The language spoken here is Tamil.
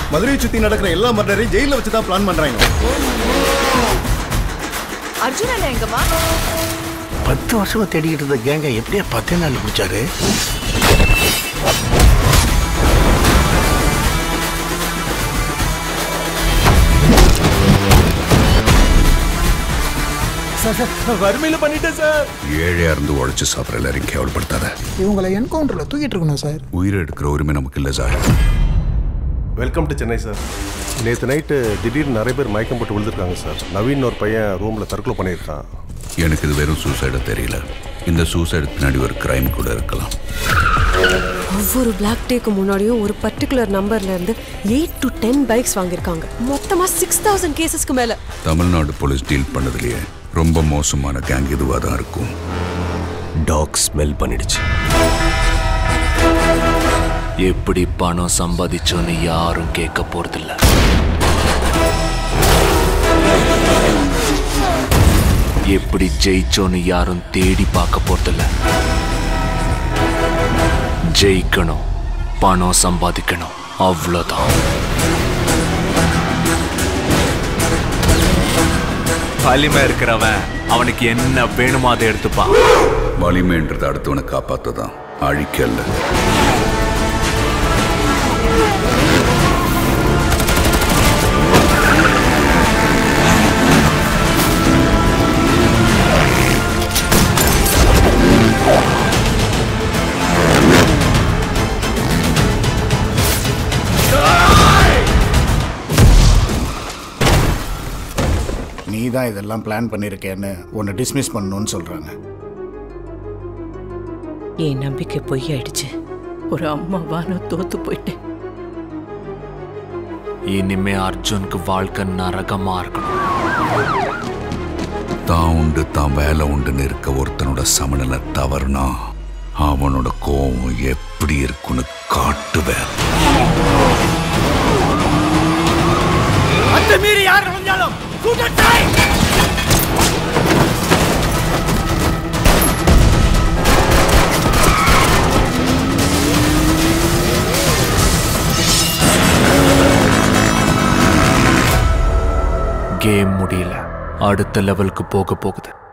மதுரையை சுத்தி நடக்கிற எல்லா மர்டரையும் ஜெயில வச்சு தான் பிளான் பண்றாங்க அர்ஜுன் அண்ணா எங்கம்மா பத்து வருஷமா தேடிக்கிட்டு இருந்த கேங்க எப்படியா பத்தே நாள் பிடிச்சாரு வறுமையில பண்ணிட்டேன் சார் ஏழையா இருந்து உழைச்சு சாப்பிட்ற எல்லாரையும் கேவலப்படுத்தாத இவங்களை என்கவுண்டர்ல தூக்கிட்டு இருக்கணும் சார் உயிரை எடுக்கிற உரிமை நமக்கு இல்லை sir welcome to Chennai sir நேற்று நைட்டு திடீர்னு நிறைய பேர் மயக்கம் போட்டு விழுந்திருக்காங்க சார் நவீன் ஒரு பையன் ரூமில் தற்கொலை பண்ணியிருக்கான் எனக்கு இது வெறும் சூசைடா தெரியல இந்த சூசைடு பின்னாடி ஒரு கிரைம் கூட இருக்கலாம் ஒவ்வொரு பிளாக் டேக்கு முன்னாடியும் ஒரு பர்டிகுலர் நம்பர்ல இருந்து எயிட் டு டென் பைக்ஸ் வாங்கியிருக்காங்க மொத்தமா சிக்ஸ் தௌசண்ட் கேசஸ்க்கு மேல தமிழ்நாடு போலீஸ் டீல் பண்ணதுலயே ரொம்ப மோசமான கேங் இதுவாக தான் இருக்கும் டாக் ஸ்மெல் பண்ணிடுச்சு எப்படி பணம் சம்பாதிச்சோன்னு யாரும் கேட்க போறதில்ல எப்படி ஜெயிச்சோன்னு யாரும் தேடி பார்க்க போறதில்ல ஜெயிக்கணும் பணம் சம்பாதிக்கணும் அவ்வளோதான் வலிமை இருக்கிறவன் அவனுக்கு என்ன வேணுமோ அதை எடுத்துப்பான் வலிமைன்றது அடுத்தவனை காப்பாற்ற தான் அழிக்கல்ல நீ தான் இதெல்லாம் பிளான் பண்ணியிருக்கேன்னு உன்னை டிஸ்மிஸ் பண்ணணும்னு சொல்றாங்க என் நம்பிக்கை பொய்யாயிடுச்சு ஒரு அம்மாவா நான் தோத்து போயிட்டேன் இனிமே அர்ஜுனுக்கு வாழ்க்கை நரகமா இருக்கணும் தான் உண்டு தான் வேலை உண்டுன்னு இருக்க ஒருத்தனோட சமநிலை தவறுனா அவனோட கோவம் எப்படி இருக்குன்னு காட்டுவேன் மீறி யார் நுழைஞ்சாலும் கேம் முடியல அடுத்த லெவலுக்கு போக போகுது